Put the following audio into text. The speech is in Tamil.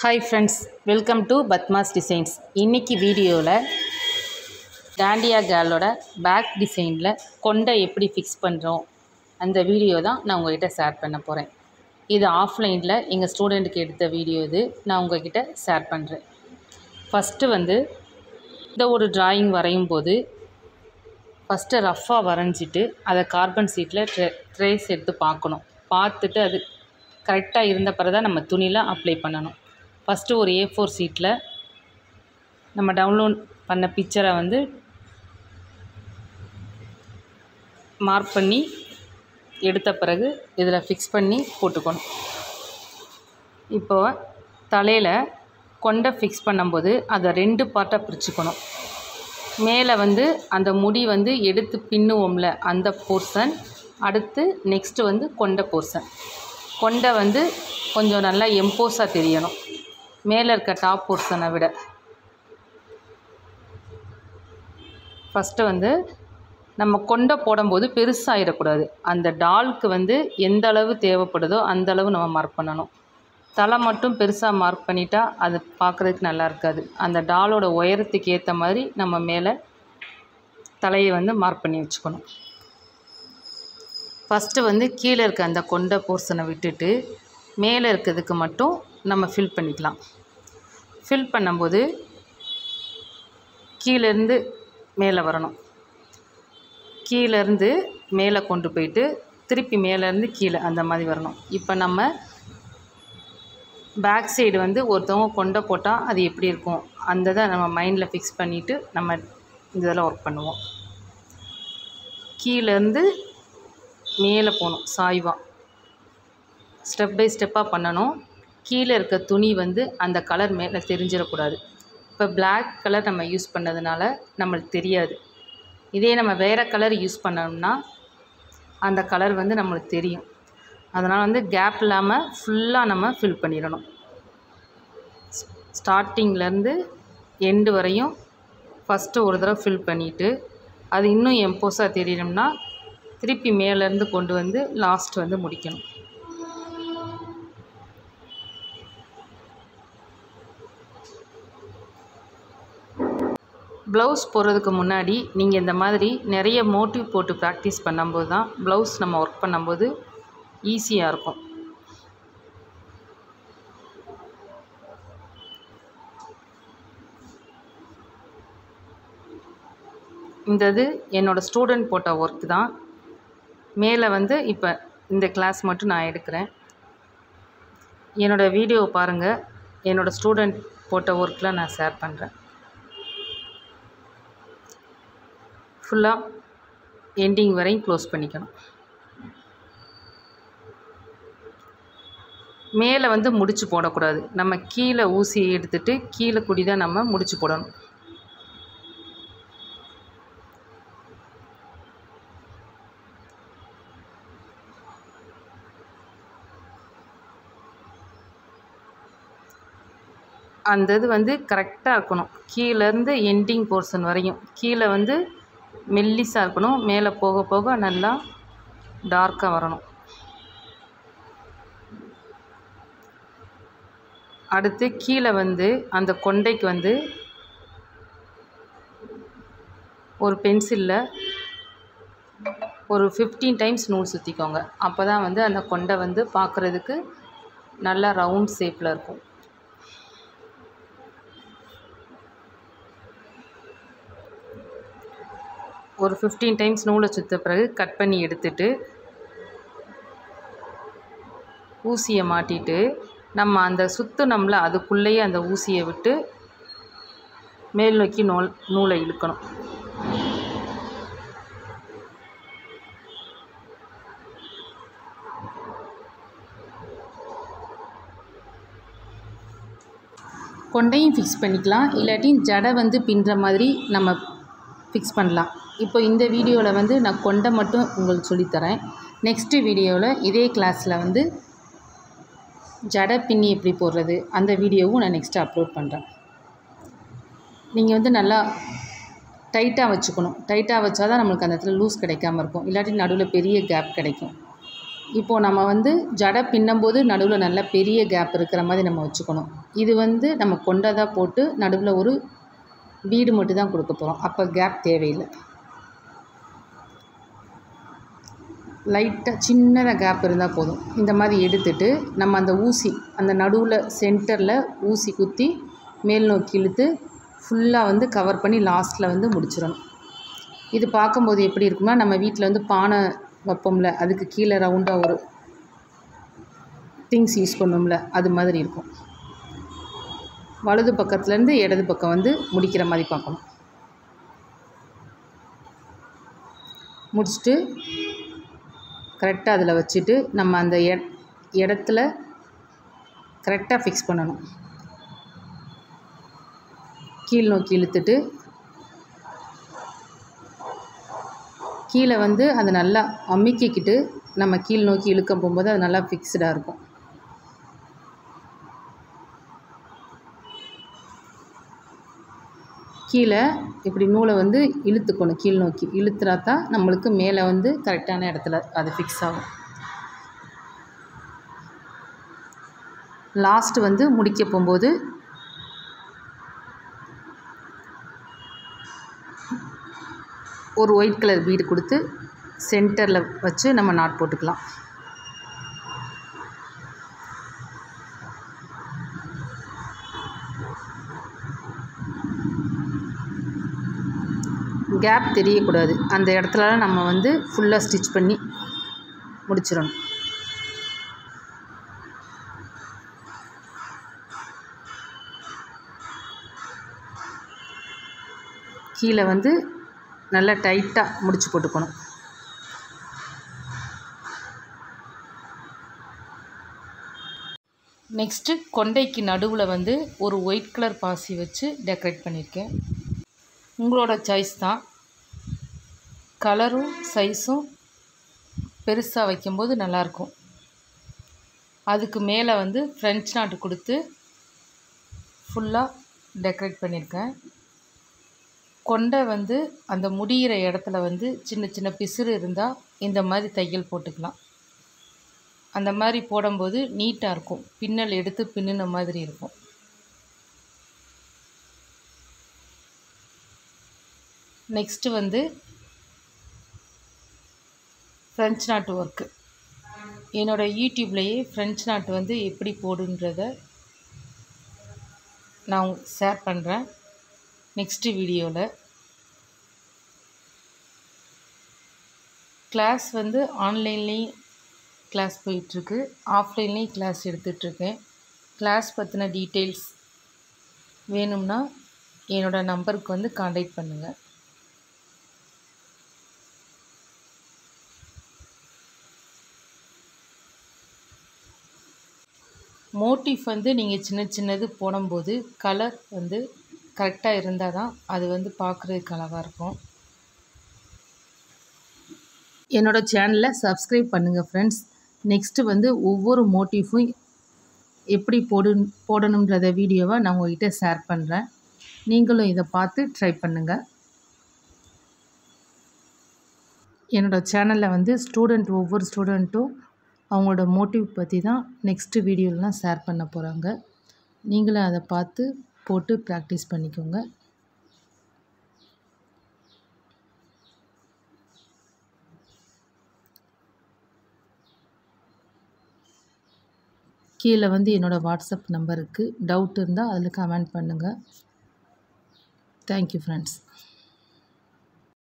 hi friends welcome to Padma's designs இன்னைக்கு வீடியோவில் டாண்டியா கேர்ளோட பேக் டிசைனில் கொண்டை எப்படி ஃபிக்ஸ் பண்ணுறோம் அந்த வீடியோ தான் நான் உங்ககிட்ட ஷேர் பண்ண போகிறேன் இது ஆஃப்லைனில் எங்கள் ஸ்டூடெண்ட்டுக்கு எடுத்த வீடியோ இது நான் உங்ககிட்ட ஷேர் பண்ணுறேன் ஃபஸ்ட்டு வந்து இந்த ஒரு டிராயிங் வரையும் போது ஃபஸ்ட்டு ரஃப்பாக வரைஞ்சிட்டு அதை கார்பன் ஷீட்டில் ட்ரே ட்ரேஸ் எடுத்து பார்க்கணும் பார்த்துட்டு அது கரெக்டாக இருந்த பிறகு தான் நம்ம துணியில் அப்ளை பண்ணணும் ஃபஸ்ட்டு ஒரு ஏ ஃபோர் ஷீட்டில் நம்ம டவுன்லோட் பண்ண பிக்சரை வந்து மார்க் பண்ணி எடுத்த பிறகு இதில் ஃபிக்ஸ் பண்ணி போட்டுக்கணும் இப்போ தலையில் கொண்டை ஃபிக்ஸ் பண்ணும்போது அதை ரெண்டு பார்ட்டாக பிரிச்சுக்கணும் மேலே வந்து அந்த முடி வந்து எடுத்து பின்னுவோம்ல அந்த போர்ஷன் அடுத்து நெக்ஸ்ட்டு வந்து கொண்டை போர்ஷன் கொண்டை வந்து கொஞ்சம் நல்லா எம்போஸாக தெரியணும் மேலே இருக்க டாப் போர்ஷனை விட ஃபஸ்ட்டு வந்து நம்ம கொண்டை போடும்போது பெருசாகிடக்கூடாது அந்த டாலுக்கு வந்து எந்த அளவு தேவைப்படுதோ அந்த அளவு நம்ம மார்க் பண்ணணும் தலை மட்டும் பெருசாக மார்க் பண்ணிட்டா அது பார்க்குறதுக்கு நல்லா இருக்காது அந்த டாலோட உயரத்துக்கு ஏற்ற மாதிரி நம்ம மேலே தலையை வந்து மார்க் பண்ணி வச்சுக்கணும் ஃபஸ்ட்டு வந்து கீழே இருக்க அந்த கொண்டை போர்ஷனை விட்டுட்டு மேலே இருக்கிறதுக்கு மட்டும் நம்ம ஃபில் பண்ணிக்கலாம் ஃபில் பண்ணும்போது கீழேருந்து மேலே வரணும் கீழேருந்து மேலே கொண்டு போயிட்டு திருப்பி மேலேருந்து கீழே அந்த மாதிரி வரணும் இப்போ நம்ம பேக் சைடு வந்து ஒருத்தவங்க கொண்டை போட்டால் அது எப்படி இருக்கும் அந்த இதை நம்ம மைண்டில் ஃபிக்ஸ் பண்ணிவிட்டு நம்ம இதில் ஒர்க் பண்ணுவோம் கீழேருந்து மேலே போகணும் சாய்வாக ஸ்டெப் பை ஸ்டெப்பாக பண்ணணும் கீழே இருக்க துணி வந்து அந்த கலர் மேலே தெரிஞ்சிடக்கூடாது இப்போ பிளாக் கலர் நம்ம யூஸ் பண்ணதுனால நம்மளுக்கு தெரியாது இதே நம்ம வேறு கலர் யூஸ் பண்ணோம்னா அந்த கலர் வந்து நம்மளுக்கு தெரியும் அதனால் வந்து கேப் இல்லாமல் ஃபுல்லாக நம்ம ஃபில் பண்ணிடணும் ஸ்டார்டிங்லேருந்து எண்டு வரையும் ஃபஸ்ட்டு ஒரு தடவை ஃபில் பண்ணிவிட்டு அது இன்னும் எம்போஸாக தெரியணும்னா திருப்பி மேலேருந்து கொண்டு வந்து லாஸ்ட் வந்து முடிக்கணும் ப்ளவுஸ் போடுறதுக்கு முன்னாடி நீங்கள் இந்த மாதிரி நிறைய மோட்டிவ் போட்டு ப்ராக்டிஸ் பண்ணும்போது தான் ப்ளவுஸ் நம்ம ஒர்க் பண்ணும்போது ஈஸியாக இருக்கும் இந்த இது என்னோடய ஸ்டூடெண்ட் போட்ட ஒர்க் தான் மேலே வந்து இப்போ இந்த கிளாஸ் மட்டும் நான் எடுக்கிறேன் என்னோடய வீடியோவை பாருங்கள் என்னோடய ஸ்டூடெண்ட் போட்ட ஒர்க்கில் நான் ஷேர் பண்ணுறேன் ஃபுல்லாக எண்டிங் வரையும் க்ளோஸ் பண்ணிக்கணும் மேலே வந்து முடிச்சு போடக்கூடாது நம்ம கீழே ஊசியை எடுத்துட்டு கீழே குடி தான் நம்ம முடிச்சு போடணும் அந்த இது வந்து கரெக்டாக இருக்கணும் கீழேருந்து எண்டிங் போர்ஷன் வரையும் கீழே வந்து மெல்லிஸாக இருக்கணும் மேலே போக போக நல்லா டார்க்காக வரணும் அடுத்து கீழே வந்து அந்த கொண்டைக்கு வந்து ஒரு பென்சிலில் ஒரு ஃபிஃப்டீன் டைம்ஸ் நூல் சுற்றிக்கோங்க அப்போ தான் வந்து அந்த கொண்டை வந்து பார்க்குறதுக்கு நல்லா ரவுண்ட் ஷேப்பில் இருக்கும் ஒரு ஃபிஃப்டீன் டைம்ஸ் நூலை சுற்ற பிறகு கட் பண்ணி எடுத்துட்டு ஊசியை மாட்டிட்டு நம்ம அந்த சுற்றுனோம்ல அதுக்குள்ளேயே அந்த ஊசியை விட்டு மேல் நோக்கி நூல் நூலை இழுக்கணும் கொண்டையும் ஃபிக்ஸ் பண்ணிக்கலாம் இல்லாட்டி ஜடை வந்து பின்னுற மாதிரி நம்ம ஃபிக்ஸ் பண்ணலாம் இப்போ இந்த வீடியோவில் வந்து நான் கொண்டை மட்டும் உங்களுக்கு சொல்லித்தரேன் நெக்ஸ்ட்டு வீடியோவில் இதே கிளாஸில் வந்து ஜடை பின்னி எப்படி போடுறது அந்த வீடியோவும் நான் நெக்ஸ்ட்டு அப்லோட் பண்ணுறேன் நீங்கள் வந்து நல்லா டைட்டாக வச்சுக்கணும் டைட்டாக வச்சா தான் நம்மளுக்கு அந்த இடத்துல லூஸ் கிடைக்காம இருக்கும் இல்லாட்டி நடுவில் பெரிய கேப் கிடைக்கும் இப்போது நம்ம வந்து ஜடை பின்னும்போது நடுவில் நல்ல பெரிய கேப் இருக்கிற மாதிரி நம்ம வச்சுக்கணும் இது வந்து நம்ம கொண்டதாக போட்டு நடுவில் ஒரு பீடு மட்டும் தான் கொடுக்க போகிறோம் அப்போ கேப் தேவையில்லை லைட்டாக சின்னதாக கேப் இருந்தால் போதும் இந்த மாதிரி எடுத்துட்டு நம்ம அந்த ஊசி அந்த நடுவில் சென்டரில் ஊசி குத்தி மேல் நோக்கி இழுத்து ஃபுல்லாக வந்து கவர் பண்ணி லாஸ்ட்டில் வந்து முடிச்சிடணும் இது பார்க்கும்போது எப்படி இருக்கும்னா நம்ம வீட்டில் வந்து பானை வைப்போம்ல அதுக்கு கீழே ரவுண்டாக ஒரு திங்ஸ் யூஸ் பண்ணோம்ல அது மாதிரி இருக்கும் வலது பக்கத்துலேருந்து இடது பக்கம் வந்து முடிக்கிற மாதிரி பார்க்கணும் முடிச்சுட்டு கரெக்டாக அதில் வச்சுட்டு நம்ம அந்த எ இடத்துல கரெக்டாக ஃபிக்ஸ் பண்ணணும் கீழ் நோக்கி இழுத்துட்டு கீழே வந்து அது நல்லா அமுக்கிக்கிட்டு நம்ம கீழ் நோக்கி இழுக்க போகும்போது அது நல்லா ஃபிக்ஸ்டாக இருக்கும் கீழே இப்படி நூலை வந்து இழுத்துக்கணும் கீழ் நோக்கி இழுத்துனா தான் நம்மளுக்கு மேலே வந்து கரெக்டான இடத்துல அது ஃபிக்ஸ் ஆகும் லாஸ்ட் வந்து முடிக்க போகும்போது ஒரு ஒயிட் கலர் பீடு கொடுத்து சென்டரில் வச்சு நம்ம நாட் போட்டுக்கலாம் கேப் தெரியக்கூடாது அந்த இடத்துலலாம் நம்ம வந்து ஃபுல்லாக ஸ்டிச் பண்ணி முடிச்சிடணும் கீழே வந்து நல்லா டைட்டாக முடிச்சு போட்டுக்கணும் நெக்ஸ்ட்டு கொண்டைக்கு நடுவில் வந்து ஒரு ஒயிட் கலர் பாசி வச்சு டெக்கரேட் பண்ணியிருக்கேன் உங்களோட சாய்ஸ் தான் கலரும் சைஸும் பெருசாக வைக்கும்போது நல்லாயிருக்கும் அதுக்கு மேலே வந்து ஃப்ரெஞ்ச் நாட்டு கொடுத்து ஃபுல்லாக டெக்கரேட் பண்ணியிருக்கேன் கொண்டை வந்து அந்த முடிகிற இடத்துல வந்து சின்ன சின்ன பிசுறு இருந்தால் இந்த மாதிரி தையல் போட்டுக்கலாம் அந்த மாதிரி போடும்போது நீட்டாக இருக்கும் பின்னல் எடுத்து பின்னின மாதிரி இருக்கும் நெக்ஸ்ட்டு வந்து ஃப்ரெஞ்ச் நாட்டு ஒர்க்கு என்னோடய யூடியூப்லேயே ஃப்ரெஞ்ச் நாட்டு வந்து எப்படி போடுன்றத நான் ஷேர் பண்ணுறேன் நெக்ஸ்ட்டு வீடியோவில் கிளாஸ் வந்து ஆன்லைன்லேயும் கிளாஸ் போயிட்டுருக்கு ஆஃப்லைன்லேயும் கிளாஸ் எடுத்துகிட்ருக்கேன் கிளாஸ் பற்றின டீட்டெயில்ஸ் வேணும்னா என்னோடய நம்பருக்கு வந்து காண்டாக்ட் பண்ணுங்கள் மோட்டிஃப் வந்து நீங்கள் சின்ன சின்னது போடும்போது கலர் வந்து கரெக்டாக இருந்தால் தான் அது வந்து பார்க்குறதுக்கு அழகாக இருக்கும் என்னோடய சேனலை சப்ஸ்கிரைப் பண்ணுங்கள் ஃப்ரெண்ட்ஸ் நெக்ஸ்ட்டு வந்து ஒவ்வொரு மோட்டிஃபும் எப்படி போடு போடணுன்றத வீடியோவை நான் உங்கள்கிட்ட ஷேர் பண்ணுறேன் நீங்களும் இதை பார்த்து ட்ரை பண்ணுங்கள் என்னோடய சேனலில் வந்து ஸ்டூடெண்ட் ஒவ்வொரு ஸ்டூடெண்ட்டும் அவங்களோட மோட்டிவ் பற்றி தான் நெக்ஸ்ட்டு வீடியோலலாம் ஷேர் பண்ண போகிறாங்க நீங்களும் அதை பார்த்து போட்டு ப்ராக்டிஸ் பண்ணிக்கோங்க கீழே வந்து என்னோடய வாட்ஸ்அப் நம்பருக்கு டவுட் இருந்தால் அதில் கமெண்ட் பண்ணுங்கள் தேங்க்யூ ஃப்ரெண்ட்ஸ்